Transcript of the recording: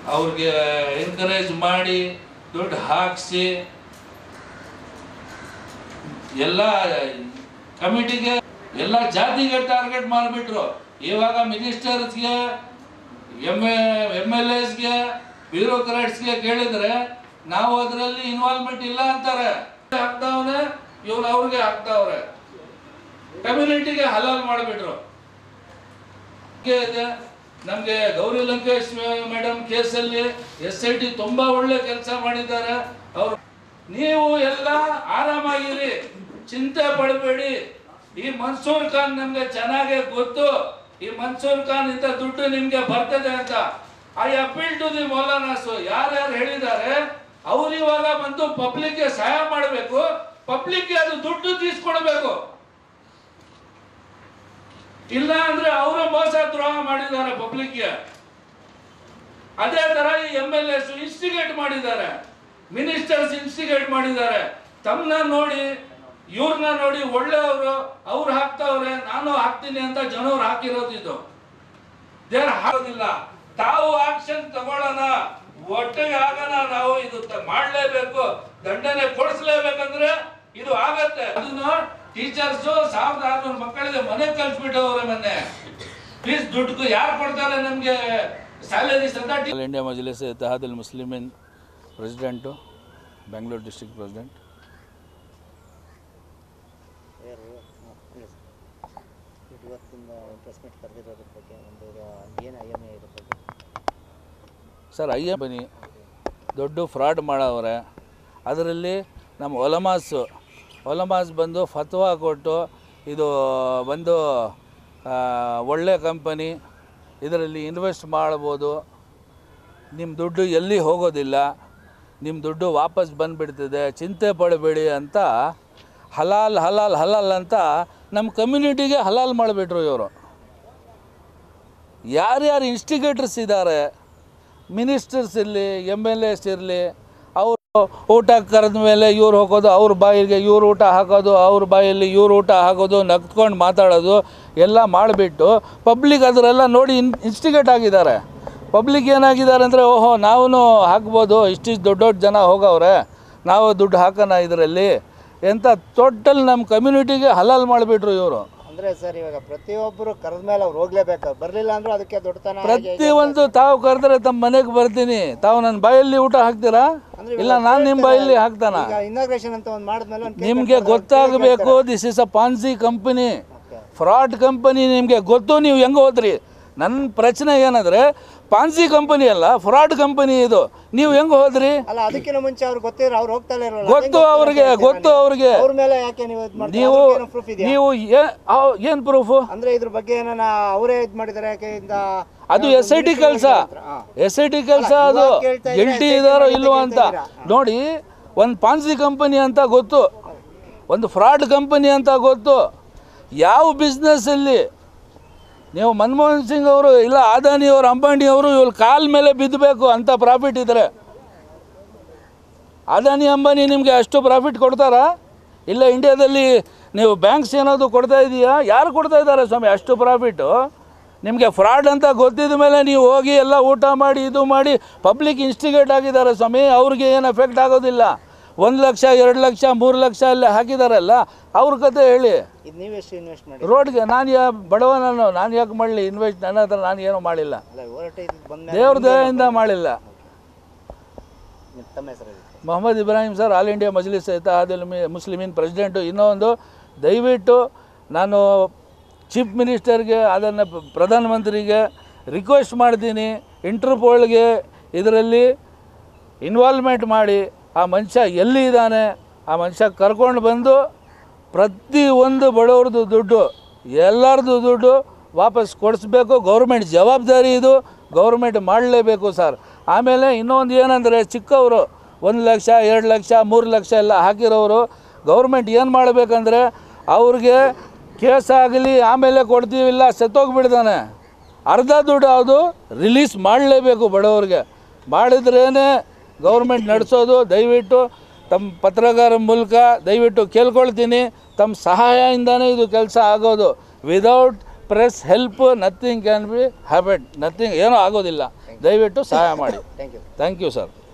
ಅವ್ರಿಗೆ ಎನ್ಕರೇಜ್ ಮಾಡಿ ದುಡ್ಡು ಹಾಕಿಸಿ ಎಲ್ಲ ಕಮಿಟಿಗೆ ಎಲ್ಲ ಜಾತಿಗೆ ಟಾರ್ಗೆಟ್ ಮಾಡಿಬಿಟ್ರು ಇವಾಗ ಮಿನಿಸ್ಟರ್ಸ್ಗೆ ಎಮ್ ಎಮ್ ಎಲ್ ಎಸ್ಗೆ ಬ್ಯೂರೋಕ್ರಾಟ್ಸ್ಗೆ ಕೇಳಿದ್ರೆ ನಾವು ಅದರಲ್ಲಿ ಇನ್ವಾಲ್ವ್ಮೆಂಟ್ ಇಲ್ಲ ಅಂತಾರೆ ಹಾಕ್ತಾವ್ರೆ ಇವ್ರು ಅವ್ರಿಗೆ ಹಾಕ್ತಾವ್ರೆ ಕಮ್ಯುನಿಟಿಗೆ ಹಲಾಲ್ ಮಾಡಿಬಿಟ್ರು ಇದೆ ನಮಗೆ ಗೌರಿ ಲಂಕೇಶ್ ಮೇಡಮ್ ಕೇಸಲ್ಲಿ ಎಸ್ ಐ ಟಿ ತುಂಬಾ ಒಳ್ಳೆ ಕೆಲಸ ಮಾಡಿದ್ದಾರೆ ಅವರು ನೀವು ಎಲ್ಲ ಆರಾಮಾಗಿರಿ ಚಿಂತೆ ಪಡಬೇಡಿ ಈ ಮನ್ಸೂರ್ ಖಾನ್ ನಮ್ಗೆ ಚೆನ್ನಾಗಿ ಗೊತ್ತು ಈ ಮನ್ಸೂರ್ ಖಾನ್ ಇಂದ ದುಡ್ಡು ನಿಮ್ಗೆ ಬರ್ತದೆ ಅಂತ ಐ ಅಪೀಲ್ ಟು ದಿ ಮೌಲಾನಾಸು ಯಾರ್ಯಾರು ಹೇಳಿದ್ದಾರೆ ಅವ್ರು ಇವಾಗ ಬಂದು ಪಬ್ಲಿಕ್ಗೆ ಸಹಾಯ ಮಾಡಬೇಕು ಪಬ್ಲಿಕ್ಗೆ ಅದು ದುಡ್ಡು ತೀಸ್ಕೊಡ್ಬೇಕು ಇಲ್ಲ ಅಂದ್ರೆ ಅವರು ಮೋಸ ದ್ರೋಹ ಮಾಡಿದ್ದಾರೆ ಪಬ್ಲಿಕ್ಗೆ ಅದೇ ತರ ಈ ಎಂ ಎಲ್ ಎಸ್ ಇನ್ಸ್ಟಿಗೇಟ್ ಮಾಡಿದ್ದಾರೆ ಮಿನಿಸ್ಟರ್ಸ್ ಇನ್ಸ್ಟಿಗೇಟ್ ಮಾಡಿದ್ದಾರೆ ತಮ್ಮನ್ನ ನೋಡಿ ಇವ್ರನ್ನ ನೋಡಿ ಒಳ್ಳೆಯವರು ಅವ್ರು ಹಾಕ್ತಾವ್ರೆ ನಾನು ಹಾಕ್ತೀನಿ ಅಂತ ಜನವ್ರು ಹಾಕಿರೋದು ಇದು ದೇವ್ರು ಹಾಕೋದಿಲ್ಲ ತಾವು ಆಕ್ಷನ್ ತಗೊಳ್ಳೋಣ ಒಟ್ಟಿಗೆ ಆಗೋಣ ನಾವು ಇದು ತ- ಮಾಡ್ಲೇಬೇಕು ದಂಡನೆ ಕೊಡಿಸ್ಲೇಬೇಕಂದ್ರೆ ಇದು ಆಗತ್ತೆ ಅದನ್ನು ಟೀಚರ್ಸ್ ಸಾವಿರದ ಆರ್ನೂರು ಮಕ್ಕಳಿಗೆ ಮನೆ ಕಲ್ಸ್ಬಿಟ್ಟವ್ರೆ ಮೊನ್ನೆ ಪ್ಲೀಸ್ ದುಡ್ಡು ಯಾರು ಕೊಡ್ತಾರೆ ನಮ್ಗೆ ಸ್ಯಾಲರೀಸ್ ಅಂತ ಟೀ- All India Majlis Ittehadul Muslimeen president Bengaluru district president ಯಾರು ಇಲ್ಲ ಸರ್ ಇವತ್ತಿಂದ ಪ್ರೆಸ್ ಮೀಟ್ ಕರೆದಿರೋದ್ರ ಬಗ್ಗೆ ಒಂದು ಏನು ಐ ಎಮ್ ಎ ಇದ್ರ ಬಗ್ಗೆ ಸರ್ ಐ ಎಮ್ ಬನ್ನಿ ದೊಡ್ಡ ಫ್ರಾಡ್ ಮಾಡವ್ರೆ ಅದರಲ್ಲಿ ನಮ್ಮ ಒಲಮಾಸು ಒಲಮಾಸ್ ಬಂದು ಫತ್ವಾ ಕೊಟ್ಟು ಇದು ಬಂದು ಆ, ಒಳ್ಳೆ ಕಂಪನಿ ಇದರಲ್ಲಿ ಇನ್ವೆಸ್ಟ್ ಮಾಡ್ಬೋದು ನಿಮ್ಮ ದುಡ್ಡು ಎಲ್ಲಿ ಹೋಗೋದಿಲ್ಲ ನಿಮ್ಮ ದುಡ್ಡು ವಾಪಸ್ ಬಂದುಬಿಡ್ತದೆ ಚಿಂತೆ ಪಡಬೇಡಿ ಅಂತ ಹಲಾಲ್ ಹಲಾಲ್ ಹಲಾಲ್ ಅಂತ ನಮ್ಮ ಕಮ್ಯುನಿಟಿಗೆ ಹಲಾಲ್ ಮಾಡಿಬಿಟ್ರು ಇವರು ಯಾರ್ಯಾರು ಇನ್ಸ್ಟಿಗೇಟರ್ಸ್ ಇದ್ದಾರೆ ಮಿನಿಸ್ಟರ್ಸ್ ಇರಲಿ ಎಮ್ ಎಲ್ ಎಸ್ ಇರಲಿ ಅವರು ಊಟ ಕರೆದ ಮೇಲೆ ಇವ್ರು ಹೋಗೋದು ಅವ್ರ ಬಾಯಿಗೆ ಇವ್ರು ಊಟ ಹಾಕೋದು ಅವ್ರ ಬಾಯಲ್ಲಿ ಇವ್ರು ಊಟ ಹಾಕೋದು ನಗ್ತ್ಕೊಂಡು ಮಾತಾಡೋದು ಎಲ್ಲ ಮಾಡಿಬಿಟ್ಟು ಪಬ್ಲಿಕ್ ಅದರೆಲ್ಲ ನೋಡಿ ಇನ್ ಇನ್ಸ್ಟಿಗೇಟ್ ಆಗಿದ್ದಾರೆ ಪಬ್ಲಿಕ್ ಏನಾಗಿದ್ದಾರೆ ಅಂದರೆ ಓಹೋ ನಾವು ಹಾಕ್ಬೋದು ಇಷ್ಟಿಷ್ಟು ದೊಡ್ಡ ದೊಡ್ಡ ಜನ ಹೋಗವ್ರೆ ನಾವು ದುಡ್ಡು ಹಾಕೋಣ ಇದರಲ್ಲಿ ಎಂತ ಟೋಟಲ್ ನಮ್ಮ ಕಮ್ಯುನಿಟಿಗೆ ಹಲಾಲ್ ಮಾಡಿಬಿಟ್ರು ಇವರು ಅಂದರೆ ಸರ್ ಇವಾಗ ಪ್ರತಿಯೊಬ್ಬರು ಕರೆದ ಮೇಲೆ ಅವ್ರು ಹೋಗ್ಲೇಬೇಕು ಬರಲಿಲ್ಲ ಅಂದ್ರೂ ಅದಕ್ಕೆ ದೊಡ್ಡತನ ಹಾಗೆ ಹೀಗೆ ಪ್ರತಿಯೊಂದು ತಾವು ಕರೆದ್ರೆ ತಮ್ಮ ಮನೆಗೆ ಬರ್ತೀನಿ ತಾವು ನನ್ನ ಬಾಯಲ್ಲಿ ಊಟ ಹಾಕ್ತೀರಾ ಅಂದ್ರೆ ಇಲ್ಲ ನಾನು ನಿಮ್ಮ ಬಾಯಲ್ಲಿ ಹಾಕ್ತಾನ ಈಗ ಇನಾಗ್ರೇಷನ್ ಅಂತ ಒಂದು ಮಾಡಿದ್ಮೇಲೆ ಒಂದು ನಿಮಗೆ ಗೊತ್ತಾಗಬೇಕು this is a ponzi company fraud company ನಿಮಗೆ ಗೊತ್ತು ನೀವು ಹೆಂಗೆ ಹೋದ್ರಿ ನನ್ನ ಪ್ರಶ್ನೆ ಏನಂದರೆ ಪಾನ್ಸಿ ಕಂಪನಿ ಅಲ್ಲ ಫ್ರಾಡ್ ಕಂಪನಿ ಇದು ನೀವು ಹೆಂಗೆ ಹೋದ್ರಿ ಅಲ್ಲ ಅದಕ್ಕಿಂತ ಮುಂಚೆ ಅವ್ರು ಗೊತ್ತಿರೋ ಅವ್ರು ಹೋಗ್ತಾನೆ ಇರೋಲ್ಲ ಗೊತ್ತು ಅವ್ರಿಗೆ ಗೊತ್ತು ಅವ್ರಿಗೆ ಅವ್ರ ಮೇಲೆ ಯಾಕೆ ನೀವು ಇದು ಮಾಡ್ತೀರಾ ನೀವು ಪ್ರೂಫ್ ಇದೆಯಾ ನೀವು ಏನು ಪ್ರೂಫು ಅಂದ್ರೆ ಇದ್ರ ಬಗ್ಗೆ ಏನಾನ ಅವರೇ ಇದು ಮಾಡಿದ್ದಾರೆ ಯಾಕೆ ಇಂದ ಅದು ಎಸ್ ಐ ಟಿ ಕೆಲಸ ಎಸ್ ಐ ಟಿ ಕೆಲಸ ಅದು ಇವಾಗ ಕೇಳ್ತಾ ಇದ್ರೆ ಗಿಲ್ಟಿ SIT ಇದಾರೋ ಬಗ್ಗೆ ಇಲ್ವೋ ಅಂತ ಕೇಳ್ತಾ ಇದ್ದೀರಾ? ನೋಡಿ ಒಂದು ಪಾನ್ಸಿ ಕಂಪನಿ ಅಂತ ಗೊತ್ತು ಒಂದು ಫ್ರಾಡ್ ಕಂಪನಿ ಅಂತ ಗೊತ್ತು ಯಾವ ಬಿಸ್ನೆಸ್ಸಲ್ಲಿ ನೀವು ಮನಮೋಹನ್ ಸಿಂಗ್ ಅವರು ಇಲ್ಲ ಅದಾನಿ ಅವರು ಅಂಬಾನಿ ಅವರು ಇವ್ರ ಕಾಲ್ ಮೇಲೆ ಬಿದ್ದಬೇಕು ಅಂತ ಪ್ರಾಫಿಟ್ ಇದ್ರೆ ಅದಾನಿ ಅಂಬಾನಿ ನಿಮಗೆ ಅಷ್ಟು ಪ್ರಾಫಿಟ್ ಕೊಡ್ತಾರಾ ಇಲ್ಲ ಇಂಡಿಯಾದಲ್ಲಿ ನೀವು ಬ್ಯಾಂಕ್ಸ್ ಏನಾದರೂ ಕೊಡ್ತಾ ಇದೆಯಾ ಯಾರು ಕೊಡ್ತಾ ಇದ್ದಾರೆ ಸ್ವಾಮಿ ಅಷ್ಟು ಪ್ರಾಫಿಟ್ಟು ನಿಮಗೆ ಫ್ರಾಡ್ ಅಂತ ಗೊತ್ತಿದ ಮೇಲೆ ನೀವು ಹೋಗಿ ಎಲ್ಲ ಊಟ ಮಾಡಿ ಇದು ಮಾಡಿ ಪಬ್ಲಿಕ್ ಇನ್ಸ್ಟಿಗೇಟ್ ಆಗಿದ್ದಾರೆ ಸ್ವಾಮಿ ಅವ್ರಿಗೆ ಏನು ಎಫೆಕ್ಟ್ ಆಗೋದಿಲ್ಲ ಒಂದು ಲಕ್ಷ ಎರಡು ಲಕ್ಷ ಮೂರು ಲಕ್ಷ ಎಲ್ಲ ಹಾಕಿದಾರಲ್ಲ ಅವ್ರ ಕತೆ ಹೇಳಿ ಇದು ನೀವು ಎಷ್ಟು ಇನ್ವೆಸ್ಟ್ ಮಾಡಿ ರೋಡ್ಗೆ ನಾನು ಯಾ ಬಡವ ನಾನು ನಾನು ಯಾಕೆ ಮಾಡಲಿ ಇನ್ವೆಸ್ಟ್ ನನ್ನ ಹತ್ರ ನಾನು ಏನೂ ಮಾಡಿಲ್ಲ ಅಲ್ಲ ಹೋರಾಟ ಇದು ಬಂದ ದೇವ್ರ ದಯೆಯಿಂದ ಮಾಡಿಲ್ಲ ತಮ್ಮ ಹೆಸರು ಹೇಳಿ. Mohammed Ibrahim sir All India Majlis Ittehadul Muslimeen president ಇನ್ನೊಂದು ದಯವಿಟ್ಟು ನಾನು ಚೀಫ್ ಮಿನಿಸ್ಟರ್ಗೆ ಅದನ್ನು ಪ- ಪ್ರಧಾನಮಂತ್ರಿಗೆ ರಿಕ್ವೆಸ್ಟ್ ಮಾಡ್ತೀನಿ ಇಂಟರ್ಪೋಲ್ಗೆ ಇದರಲ್ಲಿ ಇನ್ವಾಲ್ವ್ಮೆಂಟ್ ಮಾಡಿ ಆ ಮನುಷ್ಯ ಎಲ್ಲಿ ಇದ್ದಾನೆ ಆ ಮನುಷ್ಯ ಕರ್ಕೊಂಡು ಬಂದು ಪ್ರತಿಯೊಂದು ಬಡವ್ರದ್ದು ದುಡ್ಡು ಎಲ್ಲರದ್ದು ದುಡ್ಡು ವಾಪಸ್ ಕೊಡಿಸ್ಬೇಕು ಗೌರ್ಮೆಂಟ್ ಜವಾಬ್ದಾರಿ ಇದು ಗೌರ್ಮೆಂಟ್ ಮಾಡಲೇಬೇಕು ಸರ್ ಆಮೇಲೆ ಇನ್ನೊಂದು ಏನಂದರೆ ಚಿಕ್ಕವರು ಒಂದು ಲಕ್ಷ ಎರಡು ಲಕ್ಷ ಮೂರು ಲಕ್ಷ ಎಲ್ಲ ಹಾಕಿರೋರು ಗೌರ್ಮೆಂಟ್ ಏನು ಮಾಡಬೇಕಂದ್ರೆ ಅವ್ರಿಗೆ ಕೇಸ್ ಆಗಲಿ ಆಮೇಲೆ ಕೊಡ್ತೀವಿಲ್ಲ ಸತ್ತೋಗ್ಬಿಡ್ತಾನೆ ಅರ್ಧ ದುಡ್ಡು ಅದು ರಿಲೀಸ್ ಮಾಡಲೇಬೇಕು ಬಡವ್ರಿಗೆ ಮಾಡಿದ್ರೇ ಗೌರ್ಮೆಂಟ್ ನಡೆಸೋದು ದಯವಿಟ್ಟು ತಮ್ಮ ಪತ್ರಕಾರ ಮೂಲಕ ದಯವಿಟ್ಟು ಕೇಳ್ಕೊಳ್ತೀನಿ ತಮ್ಮ ಸಹಾಯದಿಂದನೇ ಇದು ಕೆಲಸ ಆಗೋದು without press help nothing can be habit nothing ಏನೂ ಆಗೋದಿಲ್ಲ ದಯವಿಟ್ಟು ಸಹಾಯ ಮಾಡಿ thank you thank you sir